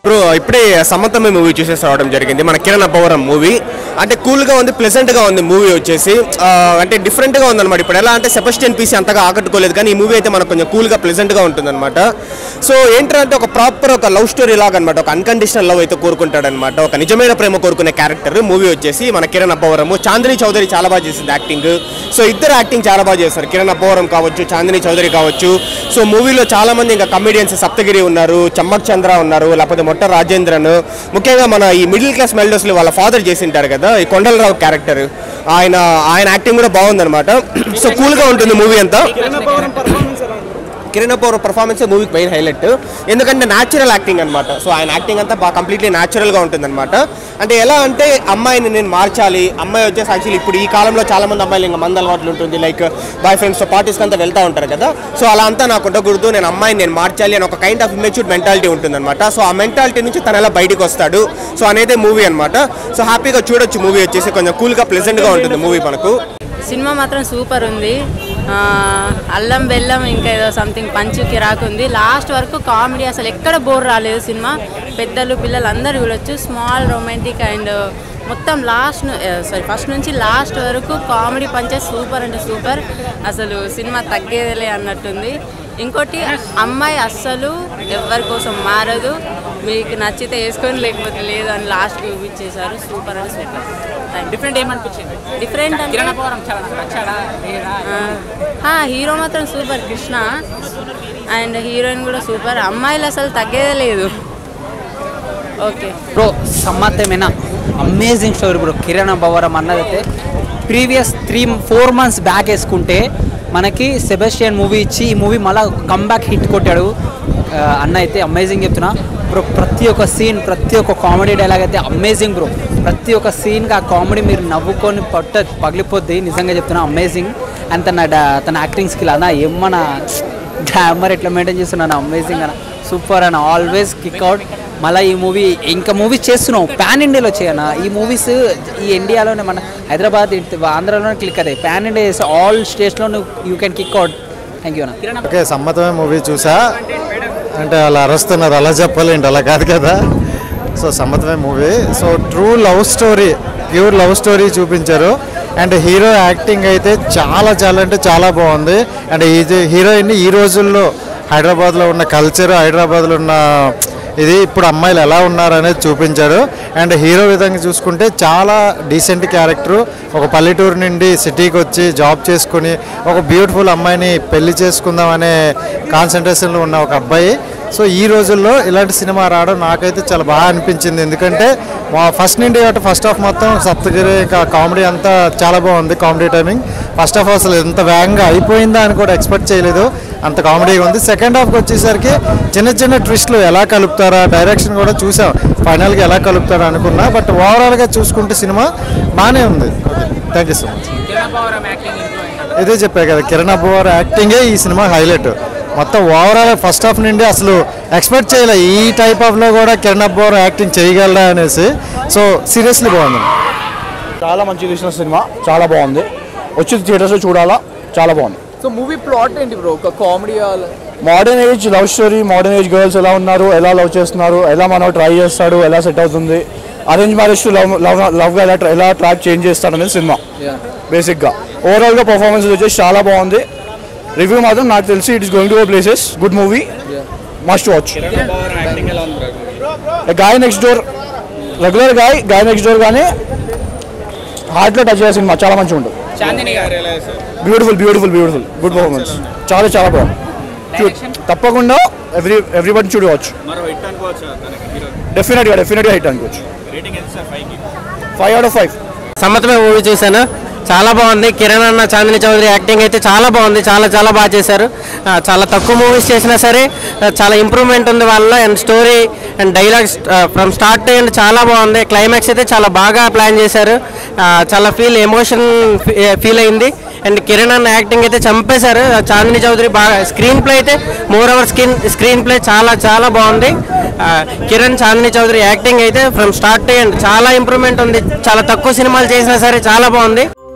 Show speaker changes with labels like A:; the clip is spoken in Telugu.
A: బ్రో ఇప్పుడే సమ్మతమ్మ మూవీ చూసేసి రావడం జరిగింది మన కిరణ్ అబ్బవరం మూవీ అంటే కూల్గా ఉంది ప్లెజెంట్గా ఉంది మూవీ వచ్చేసి ఆ, అంటే డిఫరెంట్గా ఉందన్నమాట ఇప్పుడు ఎలా అంటే సెబస్టియన్ పీసీ అంతగా ఆకట్టుకోలేదు కానీ ఈ మూవీ అయితే మనకు కొంచెం కూల్గా ప్లెజెంట్గా ఉంటుందన్నమాట సో ఏంటంటే ఒక ప్రాపర్ ఒక లవ్ స్టోరీ లాగా అనమాట ఒక అన్కండిషనల్ లవ్ అయితే కోరుకుంటాడనమాట ఒక నిజమైన ప్రేమ కోరుకునే క్యారెక్టర్ మూవీ వచ్చేసి మన కిరణ్ అబ్బవరము చాందిని చౌదరి చాలా బాగా చేసింది యాక్టింగ్ సో ఇద్దరు యాక్టింగ్ చాలా బాగా చేస్తారు కిరణ్ అబ్బవరం కావచ్చు చాందిని చౌదరి కావచ్చు సో మూవీలో చాలా మంది ఇంకా కమెడియన్స్ సప్తగిరి ఉన్నారు చమ్మక్ చంద్ర ఉన్నారు లేకపోతే మొట్ట రాజేంద్రన్ ముఖ్యంగా మన ఈ మిడిల్ క్లాస్ మెల్డోస్లో వాళ్ళ ఫాదర్ చేసింటారు కదా ఈ కొండలరావు క్యారెక్టర్ ఆయన ఆయన యాక్టింగ్ కూడా బాగుందన్నమాట సో కూల్గా ఉంటుంది మూవీ అంతా కిరణ్ పవర్ పర్ఫార్మెన్స్ మూవీకి మెయిన్ హైలైట్ ఎందుకంటే న్యాచురల్ యాక్టింగ్ అనమాట సో ఆయన యాక్టింగ్ అంతా బాగా కంప్లీట్లీ న్యాచురల్గా ఉంటుందన్నమాట అంటే ఎలా అంటే అమ్మాయిని నేను మార్చాలి అమ్మాయి వచ్చేసి యాక్చువల్లీ ఇప్పుడు ఈ కాలంలో చాలా మంది అమ్మాయిలు ఇంకా మంద అలవాట్లు ఉంటుంది లైక్ బాయ్ ఫ్రెండ్స్తో పార్టీస్కి అంతా వెళ్తూ ఉంటారు కదా సో అలా అంతా నాకు ఉండకూడదు నేను అమ్మాయిని నేను మార్చాలి అని ఒక కైండ్ ఆఫ్ ఇమెచ్యూర్ మెంటాలిటీ ఉంటుందన్నమాట సో ఆ మెంటాలిటీ నుంచి తను ఎలా బయటికి వస్తాడు సో అనేది మూవీ అనమాట సో హ్యాపీగా చూడొచ్చు మూవీ వచ్చేసి కొంచెం కూల్గా ప్లెజెంట్గా ఉంటుంది మూవీ మనకు
B: సినిమా మాత్రం సూపర్ ఉంది ఆ, అల్లం బెల్లం ఇంకా ఏదో సంథింగ్ పంచుకి రాకుంది లాస్ట్ వరకు కామెడీ అసలు ఎక్కడ బోర్ రాలేదు సినిమా పెద్దలు పిల్లలు అందరూ చూడొచ్చు స్మాల్ రొమాంటిక్ అండ్ మొత్తం లాస్ట్ సారీ ఫస్ట్ నుంచి లాస్ట్ వరకు కామెడీ పంచే సూపర్ అంటే సూపర్ అసలు సినిమా తగ్గేదిలే అన్నట్టుంది ఇంకోటి అమ్మాయి అస్సలు ఎవరి కోసం మారదు మీకు నచ్చితే వేసుకొని లేకపోతే లేదు అని లాస్ట్ చూపించేశారు సూపర్ అంటే సూపర్
C: డిఫరెంట్ ఏమనిపించింది
B: డిఫరెంట్ అంటే
C: కిరణ్ పవరం చాలా నచ్చాడా లేదా
B: ఆ, హీరో మాత్రం సూపర్ కృష్ణ అండ్ హీరోయిన్ కూడా సూపర్ అమ్మాయిలు అసలు తగ్గేదే లేదు ఓకే
C: బ్రో సమ్మతమైన అమేజింగ్ స్టోరీ బ్రో కిరణ్ బవరం అన్నదైతే previous three four months back వేసుకుంటే మనకి సెబెస్టియన్ మూవీ ఇచ్చి ఈ మూవీ మళ్ళీ కమ్బ్యాక్ హిట్ కొట్టాడు ఆ, అన్న అయితే అమేజింగ్ చెప్తున్నా బ్రో ప్రతి ఒక్క సీన్ ప్రతి ఒక్క కామెడీ డైలాగ్ అయితే అమేజింగ్ బ్రో ప్రతి ఒక్క సీన్కి ఆ కామెడీ మీరు నవ్వుకొని పట్ట పగిలిపోద్ది నిజంగా చెప్తున్నా అమేజింగ్ అండ్ తన డా- తన యాక్టింగ్ స్కిల్ అన్న ఏమన్నా గ్లామర్ ఎట్లా మెయింటైన్ చేస్తున్నాను అమేజింగ్ అన్న సూపర్ అన్న ఆల్వేస్ కిక్అవుట్ మళ్ళీ ఈ మూవీ ఇంకా మూవీస్ చేస్తున్నావు పాన్ ఇండియాలో చేయన ఈ మూవీస్ ఈ ఇండియాలోనే మన హైదరాబాద్ ఇట్- ఆంధ్రాలోనే క్లిక్ అవుతాయి పాన్ ఇండియా చేస్తే ఆల్ స్టేట్స్లో నువ్వు you can kick out thank you అన్న
D: ఓకే సమ్మతమే మూవీ చూసా అంటే అలా అరుస్తున్నారు అలా చెప్పాలేంటి అలా కాదు కదా so Sammathame movie so true love story pure love story చూపించారు అండ్ హీరో యాక్టింగ్ అయితే చాలా చాలా అంటే చాలా బాగుంది అండ్ ఇది హీరోయిన్ ఈ రోజుల్లో హైదరాబాద్లో ఉన్న కల్చర్ హైదరాబాద్లో ఉన్న ఇది ఇప్పుడు అమ్మాయిలు ఎలా ఉన్నారు అనేది చూపించారు అండ్ హీరో విధంగా చూసుకుంటే చాలా డీసెంట్ క్యారెక్టర్ ఒక పల్లెటూరు నుండి సిటీకి వచ్చి జాబ్ చేసుకుని ఒక బ్యూటిఫుల్ అమ్మాయిని పెళ్లి చేసుకుందాం అనే కాన్సన్ట్రేషన్లో ఉన్న ఒక అబ్బాయి సో ఈ రోజుల్లో ఇలాంటి సినిమా రావడం నాకైతే చాలా బాగా అనిపించింది ఎందుకంటే మా ఫస్ట్ నుండి కాబట్టి ఫస్ట్ హాఫ్ మొత్తం సప్తగిరి ఇంకా కామెడీ అంతా చాలా బాగుంది కామెడీ టైమింగ్ ఫస్ట్ హాఫ్ అసలు ఎంత వేగంగా అయిపోయిందా అని కూడా ఎక్స్పెక్ట్ చేయలేదు అంత కామెడీగా ఉంది సెకండ్ హాఫ్కి వచ్చేసరికి చిన్న చిన్న ట్విస్ట్లు ఎలా కలుపుతారా డైరెక్షన్ కూడా చూసాం ఫైనల్గా ఎలా కలుపుతారా అనుకున్నా బట్ ఓవరాల్గా చూసుకుంటే సినిమా బాగానే ఉంది thank you so much
C: Kiran పవరం యాక్టింగ్
D: ఇదే చెప్పా కదా కిరణ్ అబ్బువార్ యాక్టింగే ఈ సినిమా హైలైట్ మొత్తం ఓవరాల్ ఫస్ట్ హాఫ్ నుండి అసలు ఎక్స్పెక్ట్ చేయలే ఈ టైప్ ఆఫ్లో కూడా కిరణ్ అబ్బువార్ యాక్టింగ్ చేయగలరా అనేసి సో సీరియస్లీ బాగుంది
E: చాలా మంచి తీసిన సినిమా చాలా బాగుంది వచ్చి థియేటర్స్లో చూడాలా చాలా బాగుంది
F: సో మూవీ ప్లాట్ ఏంటి బ్రో ఒక comedy
E: modern age love story modern age girls ఎలా ఉన్నారు ఎలా లవ్ చేస్తున్నారు ఎలా మనం ట్రై చేస్తాడు ఎలా సెట్ అవుతుంది arrange marriage to love love లవ్గా ఎలా tra- ఎలా ట్రాక్ చేంజ్ చేస్తాడు అనేది సినిమా బేసిక్గా ఓవరాల్గా పర్ఫార్మెన్స్ వచ్చేసి చాలా బాగుంది రివ్యూ మాత్రం నాకు తెలిసి it is going to places good movie must watch guy next door regular guy guy next door కానీ హార్ట్లో టచ్ చేసే సినిమా చాలా మంచిగా ఉంటుంది
C: చాందిని గారు
E: beautiful beautiful beautiful good performance చాలా చాలా బాగుంది చూ- తప్పకుండా ఎవ్రీ ఎవ్రీబడి చూడవచ్చు డెఫినెట్గా డెఫినెట్గా హిట్ అనుకోవచ్చు five out of five
G: Sammathame movie చూశాను చాలా బాగుంది కిరణ్ అన్న చాందిని చౌదరి యాక్టింగ్ అయితే చాలా బాగుంది చాలా చాలా బాగా చేశారు ఆ, చాలా తక్కువ మూవీస్ చేసినా సరే ఆ, చాలా ఇంప్రూవ్మెంట్ ఉంది వాళ్ళలో and story and dialogues from start to end చాలా బాగుంది క్లైమాక్స్ అయితే చాలా బాగా ప్లాన్ చేశారు ఆ, చాలా ఫీల్ ఎమోషన్ ఫీల్ అయింది అండ్ కిరణ్ అన్న యాక్టింగ్ అయితే చంపేశారు ఆ, చాందిని చౌదరి బాగా స్క్రీన్ ప్లే అయితే moreover screen screenplay చాలా చాలా బాగుంది ఆ, కిరణ్ చాందిని చౌదరి యాక్టింగ్ అయితే ఫ్రమ్ స్టార్ట్ టు ఎండ్ చాలా ఇంప్రూవ్మెంట్ ఉంది చాలా తక్కువ సినిమాలు చేసినా సరే చాలా బాగుంది